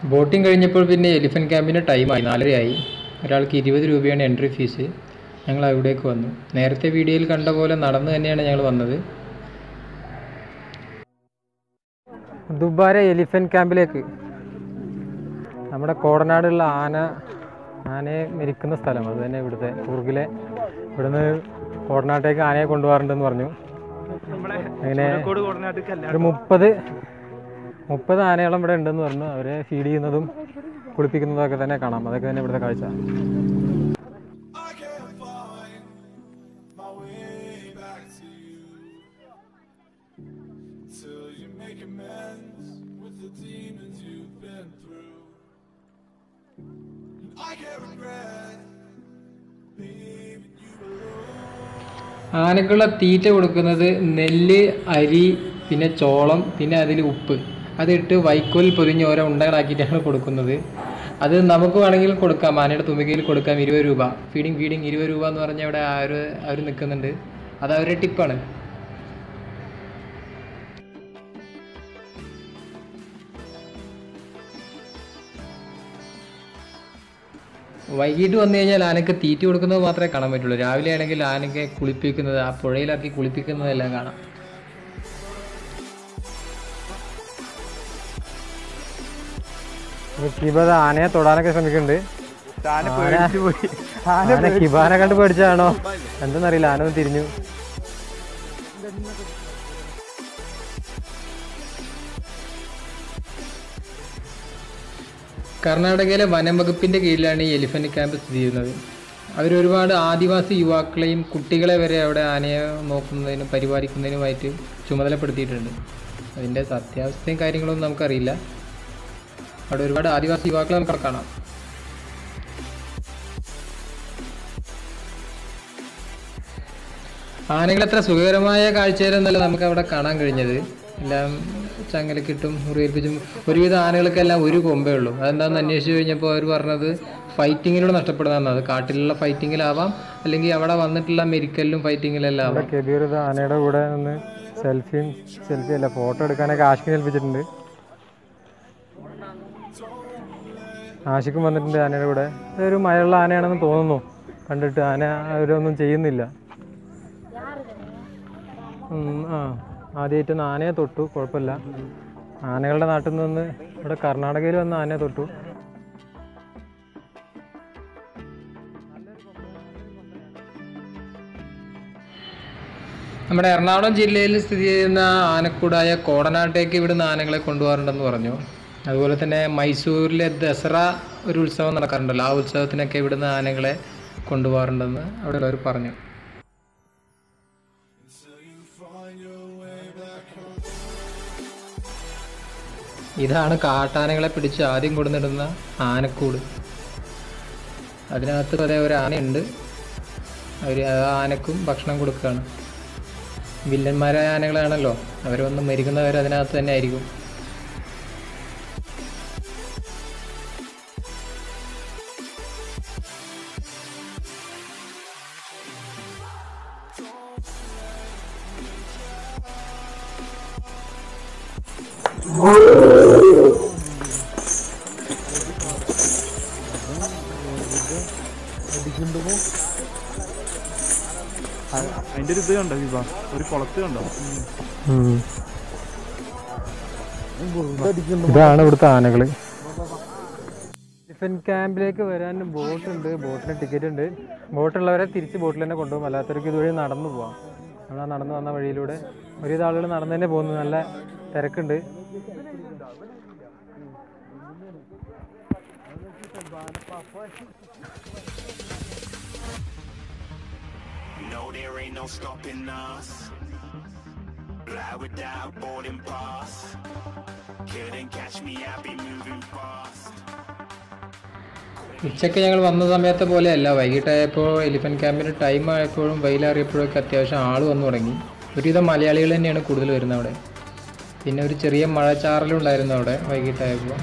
Boating കഴിഞ്ഞപ്പോൾ പിന്നെ elephant ക്യാമ്പിന് ടൈമായി നാലരയായി ഒരാൾക്ക് ഇരുപത് രൂപയാണ് എൻട്രി ഫീസ് ഞങ്ങൾ അവിടേക്ക് വന്നു നേരത്തെ വീഡിയോയിൽ കണ്ട പോലെ നടന്നു തന്നെയാണ് ഞങ്ങൾ വന്നത് ദുബാര എലിഫൻറ്റ് ക്യാമ്പിലേക്ക് നമ്മുടെ കോടനാടുള്ള ആന ആനയെ മരിക്കുന്ന സ്ഥലം അത് തന്നെ ഇവിടുത്തെ കൂർഗിലെ ഇവിടുന്ന് കോടനാട്ടേക്ക് ആനയെ കൊണ്ടുപോകാറുണ്ടെന്ന് പറഞ്ഞു അങ്ങനെ ഒരു മുപ്പത് മുപ്പത് ആനയോളം ഇവിടെ ഉണ്ടെന്ന് പറഞ്ഞു അവരെ ഫീഡ് ചെയ്യുന്നതും കുളിപ്പിക്കുന്നതും ഒക്കെ തന്നെ കാണാം അതൊക്കെ തന്നെ ഇവിടുത്തെ കാഴ്ച I can't find my way back to you till you make amends with the demons you've been through. And I can't regret leaving you alone. ആനക്കുള്ള തീറ്റ കൊടുക്കുന്നത് നെല്ല് അരി പിന്നെ ചോളം പിന്നെ അതിൽ ഉപ്പ് അതിട്ട് വൈക്കോൽ പൊതിഞ്ഞ് ഓരോ ഉണ്ടകളാക്കിയിട്ടാണ് കൊടുക്കുന്നത് അത് നമുക്ക് വേണമെങ്കിൽ കൊടുക്കാം ആനയുടെ തുമ്പിക്കയിൽ കൊടുക്കാം ഇരുപത് രൂപ ഫീഡിങ് ഫീഡിങ് ഇരുപത് രൂപ എന്ന് പറഞ്ഞാൽ ഇവിടെ അവർ അവർ നിൽക്കുന്നുണ്ട് അത് അവരുടെ ടിപ്പാണ് വൈകിട്ട് വന്നു കഴിഞ്ഞാൽ ആനയ്ക്ക് തീറ്റ കൊടുക്കുന്നത് മാത്രമേ കാണാൻ പറ്റുള്ളൂ രാവിലെ ആണെങ്കിൽ ആനയ്ക്ക് കുളിപ്പിക്കുന്നത് ആ പുഴയിലാക്കി കുളിപ്പിക്കുന്നതെല്ലാം കാണാം കിബത് ആനയെ തൊടാനൊക്കെ ശ്രമിക്കുന്നുണ്ട് ആന കിബാനെ കണ്ട് പേടിച്ചാണോ എന്തെന്നറിയില്ല ആന ഒന്ന് തിരിഞ്ഞു കർണാടകയിലെ വനം വകുപ്പിന്റെ കീഴിലാണ് ഈ എലിഫന്റ് ക്യാമ്പ് സ്ഥിതി ചെയ്യുന്നത് അവരൊരുപാട് ആദിവാസി യുവാക്കളെയും കുട്ടികളെ വരെ അവിടെ ആനയെ നോക്കുന്നതിനും പരിപാലിക്കുന്നതിനുമായിട്ട് ചുമതലപ്പെടുത്തിയിട്ടുണ്ട് അതിൻ്റെ സത്യാവസ്ഥയും കാര്യങ്ങളൊന്നും നമുക്കറിയില്ല അവിടെ ഒരുപാട് ആദിവാസി യുവാക്കളെ നമുക്ക് അവിടെ കാണാം ആനകൾ എത്ര സുഖകരമായ കാഴ്ചയായിരുന്നല്ല നമുക്ക് അവിടെ കാണാൻ കഴിഞ്ഞത് എല്ലാം ചങ്ങലക്കിട്ടും മുറിവേൽപ്പിച്ചും ഒരുവിധ ആനകൾക്കെല്ലാം ഒരു കൊമ്പേ ഉള്ളൂ അതെന്താണെന്ന് അന്വേഷിച്ച് കഴിഞ്ഞപ്പോൾ അവർ പറഞ്ഞത് ഫൈറ്റിങ്ങിലൂടെ നഷ്ടപ്പെടുന്നതാണ് അത് കാട്ടിലുള്ള ഫൈറ്റിങ്ങിലാവാം അല്ലെങ്കിൽ അവിടെ വന്നിട്ടുള്ള മെരിക്കലിലും ഫൈറ്റിങ്ങിലെല്ലാം ആവാം കെബീർ ആനയുടെ കൂടെ നിന്ന് സെൽഫിയും സെൽഫി അല്ല ഫോട്ടോ എടുക്കാനൊക്കെ ആഷിക്കിനെ ഏൽപ്പിച്ചിട്ടുണ്ട് ആഷിക്കും വന്നിട്ടുണ്ട് ആനയുടെ കൂടെ ഇതൊരു മഴയുള്ള ആനയാണെന്ന് തോന്നുന്നു കണ്ടിട്ട് ആന അവരൊന്നും ചെയ്യുന്നില്ല ഉം, ആ ആദ്യമായിട്ട് ആനയെ തൊട്ടു കുഴപ്പമില്ല ആനകളുടെ നാട്ടിൽ നിന്ന് ഇവിടെ കർണാടകയിൽ വന്ന് ആനയെ തൊട്ടു നമ്മുടെ എറണാകുളം ജില്ലയിൽ സ്ഥിതി ചെയ്യുന്ന ആനക്കൂടായ കോടനാട്ടേക്ക് ഇവിടുന്ന് ആനകളെ കൊണ്ടുപോകാറുണ്ടെന്ന് പറഞ്ഞു അതുപോലെ തന്നെ മൈസൂരിലെ ദസറ ഒരു ഉത്സവം നടക്കാറുണ്ടല്ലോ ആ ഉത്സവത്തിനൊക്കെ ഇവിടുന്ന് ആനകളെ കൊണ്ടുപോകാറുണ്ടെന്ന് അവിടെ ഉള്ളവർ പറഞ്ഞു Till you find your way back home. ഇതാണ് കാട്ടാനകളെ പിടിച്ച് ആദ്യം കൊണ്ടുവന്നിടുന്ന ആനക്കൂട് അതിനകത്ത് അതേ ഒരു ആനയുണ്ട് അവർ ആ ആനക്കും ഭക്ഷണം കൊടുക്കുകയാണ് വില്ലന്മാരായ ആനകളാണല്ലോ അവർ വന്ന് മരിക്കുന്നവർ അതിനകത്ത് തന്നെ ആയിരിക്കും അതിന്റെ ഒരു ഇത് കണ്ടോ വിഭ ഒരു കുളത്ത് കണ്ടോ ഇതാണ് ഇവിടുത്തെ ആനകള് എലിഫന്റ് ക്യാമ്പിലേക്ക് വരാൻ ബോട്ട് ഉണ്ട് ബോട്ടിന് ടിക്കറ്റ് ഉണ്ട് ബോട്ടുള്ളവരെ തിരിച്ച് ബോട്ടിൽ തന്നെ കൊണ്ടുപോകും അല്ലാത്തവർക്ക് ഇതുവഴി നടന്നു പോവാം നമ്മൾ ആ നടന്നു വന്ന വഴിയിലൂടെ ഒരുവിധ ആളുകൾ നടന്നു തന്നെ പോകുന്നു നല്ല തിരക്കുണ്ട് No, there ain't no stopping us. Fly without boarding pass. Couldn't catch me, I be moving fast. ഉച്ചയ്ക്ക് ഞങ്ങൾ വന്ന സമയത്തെ പോലെയല്ല വൈകിട്ടായപ്പോൾ എലിഫന്റ് ക്യാമ്പിന് ടൈം ആയപ്പോഴും വെയിലേറിയപ്പോഴൊക്കെ അത്യാവശ്യം ആൾ വന്നു തുടങ്ങി ഒരുവിധം മലയാളികൾ തന്നെയാണ് കൂടുതൽ വരുന്നത് അവിടെ പിന്നെ ഒരു ചെറിയ മഴച്ചാറലും ഉണ്ടായിരുന്നു അവിടെ വൈകിട്ടായപ്പോൾ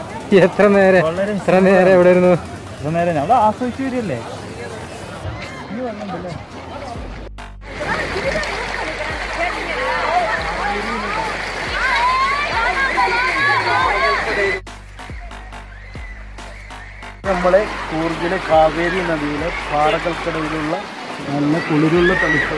എത്ര നേരെ എത്ര നേരെ എവിടെ ഇരുന്നു ഇത്ര നേരം നമ്മൾ ആസ്വദിച്ചു വരില്ലേ നമ്മളെ കൂർഗിലെ കാവേരി നദിയിലെ പാറകൾക്കിടയിലുള്ള നല്ല കുളിരുള്ള തണുപ്പ്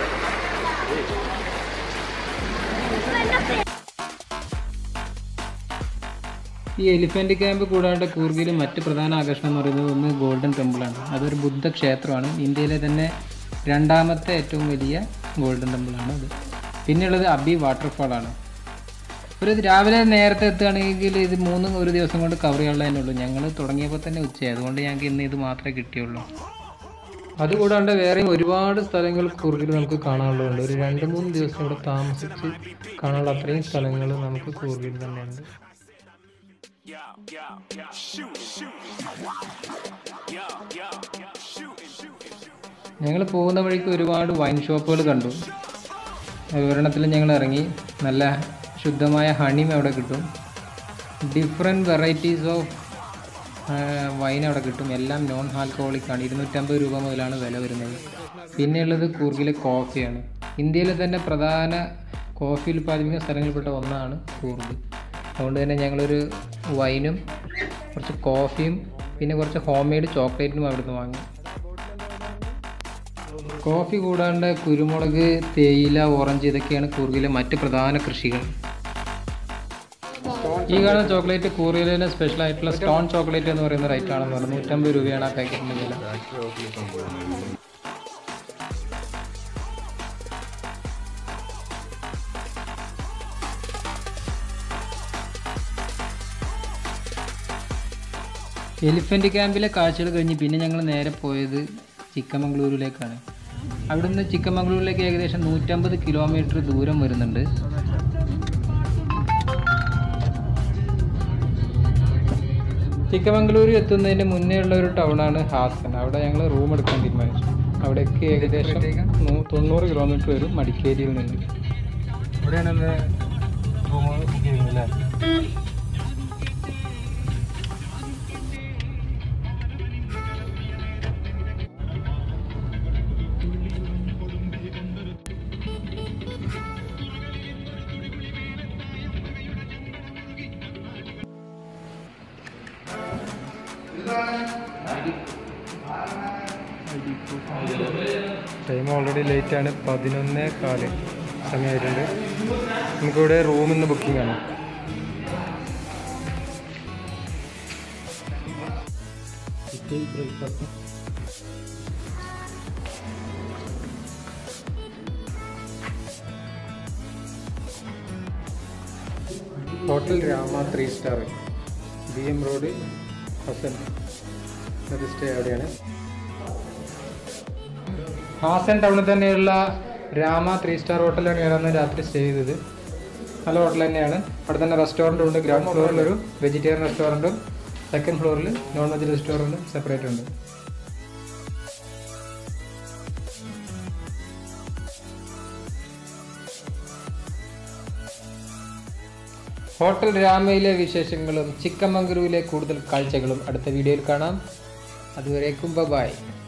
ഈ എലിഫന്റ് ക്യാമ്പ് കൂടാണ്ട് കൂർഗിലെ മറ്റ് പ്രധാന ആകർഷണം എന്ന് പറയുന്നത് ഒന്ന് ഗോൾഡൻ ടെമ്പിളാണ് അതൊരു ബുദ്ധ ക്ഷേത്രമാണ് ഇന്ത്യയിലെ തന്നെ രണ്ടാമത്തെ ഏറ്റവും വലിയ ഗോൾഡൻ ടെമ്പിളാണ് അത് പിന്നെയുള്ളത് അബി വാട്ടർഫാളാണ് ഒരു രാവിലെ നേരത്തെ എത്തുകയാണെങ്കിൽ ഇത് മൂന്നും ഒരു ദിവസം കൊണ്ട് കവർ ചെയ്യാനുള്ളതന്നെ ഉള്ളൂ ഞങ്ങൾ തുടങ്ങിയപ്പോൾ തന്നെ ഉച്ചയായി അതുകൊണ്ട് ഞങ്ങൾക്ക് ഇന്ന് ഇത് മാത്രമേ കിട്ടിയുള്ളൂ അതുകൂടാണ്ട് വേറെയും ഒരുപാട് സ്ഥലങ്ങൾ കൂർഗിൽ നമുക്ക് കാണാനുള്ളതുണ്ട് ഒരു രണ്ട് മൂന്ന് ദിവസം ഇവിടെ താമസിച്ച് കാണാനുള്ള അത്രയും സ്ഥലങ്ങൾ നമുക്ക് കൂർഗിൽ തന്നെയുണ്ട് Yeah, yeah, yeah. Shoot, shoot. Yeah, yeah, yeah. Shoot, shoot, shoot. ഞങ്ങൾ പോകുന്ന വഴിക്ക് ഒരുപാട് വൈൻ ഷോപ്പുകൾ കണ്ടു ഒരെണ്ണത്തിൽ ഞങ്ങൾ ഇറങ്ങി നല്ല ശുദ്ധമായ ഹണിയും അവിടെ കിട്ടും ഡിഫറെൻറ്റ് വെറൈറ്റീസ് ഓഫ് വൈൻ അവിടെ കിട്ടും എല്ലാം നോൺ ആൽക്കഹോളിക് ആണ് ഇരുന്നൂറ്റമ്പത് രൂപ മുതലാണ് വില വരുന്നത് പിന്നെയുള്ളത് കൂർഗിലെ കോഫിയാണ് ഇന്ത്യയിലെ തന്നെ പ്രധാന കോഫി ഉൽപ്പാദിപ്പിക്കുന്ന സ്ഥലങ്ങളിൽപ്പെട്ട ഒന്നാണ് കൂർഗ് അതുകൊണ്ട് തന്നെ ഞങ്ങളൊരു വൈനും കുറച്ച് കോഫിയും പിന്നെ കുറച്ച് ഹോം മെയ്ഡ് ചോക്ലേറ്റിനും അവിടുന്ന് വാങ്ങി കോഫി കൂടാണ്ട് കുരുമുളക് തേയില ഓറഞ്ച് ഇതൊക്കെയാണ് കൂർഗിലെ മറ്റ് പ്രധാന കൃഷികൾ ഈ കാണുന്ന ചോക്ലേറ്റ് കൂർഗിലെ സ്പെഷ്യൽ ആയിട്ടുള്ള സ്റ്റോൺ ചോക്ലേറ്റ് എന്ന് പറയുന്ന റേറ്റ് ആണെന്ന് പറഞ്ഞു നൂറ്റമ്പത് രൂപയാണ് ആ പാക്കറ്റിൻ്റെ വില എലിഫന്റ് ക്യാമ്പിലെ കാഴ്ചകൾ കഴിഞ്ഞ് പിന്നെ ഞങ്ങൾ നേരെ പോയത് ചിക്കമംഗളൂരിലേക്കാണ് അവിടുന്ന് ചിക്കമംഗളൂരിലേക്ക് ഏകദേശം നൂറ്റമ്പത് കിലോമീറ്റർ ദൂരം വരുന്നുണ്ട് ചിക്കമംഗളൂരു എത്തുന്നതിന് മുന്നേ ഉള്ള ഒരു ടൗണാണ് ഹാസൻ അവിടെ ഞങ്ങൾ റൂം എടുക്കാൻ തീരുമാനിച്ചു അവിടേക്ക് ഏകദേശം നൂ- തൊണ്ണൂറ് കിലോമീറ്റർ വരും മടിക്കേരിയിൽ നിന്ന് ഇവിടെയാണ് റൂം ബുക്ക് ചെയ്യുന്നത് അല്ലേ ടൈം ഓൾറെഡി ലേറ്റ് ആണ് പതിനൊന്നേ കാല് സമയമായിട്ടുണ്ട് നമുക്കിവിടെ റൂമിൽ നിന്ന് ബുക്കിംഗ് ആണ് breakfast hotel Rama three star B M road Hassan അത് സ്റ്റേ അവിടെയാണ് ഹാസൻ ടൗണിൽ തന്നെയുള്ള രാമ ത്രീ സ്റ്റാർ ഹോട്ടലാണ് ഞാനന്ന് രാത്രി സ്റ്റേ ചെയ്തത് നല്ല ഹോട്ടൽ തന്നെയാണ് അവിടെ തന്നെ റെസ്റ്റോറൻറ്റും ഉണ്ട് ഗ്രൗണ്ട് ഫ്ലോറിൽ ഒരു വെജിറ്റേറിയൻ റെസ്റ്റോറൻറ്റും സെക്കൻഡ് ഫ്ലോറിൽ നോൺ വെജ് റെസ്റ്റോറൻറ്റും സെപ്പറേറ്റ് ഉണ്ട് ഹോട്ടൽ രാമയിലെ വിശേഷങ്ങളും ചിക്കമംഗലൂരിലെ കൂടുതൽ കാഴ്ചകളും അടുത്ത വീഡിയോയിൽ കാണാം അതുവരേക്കും ബൈ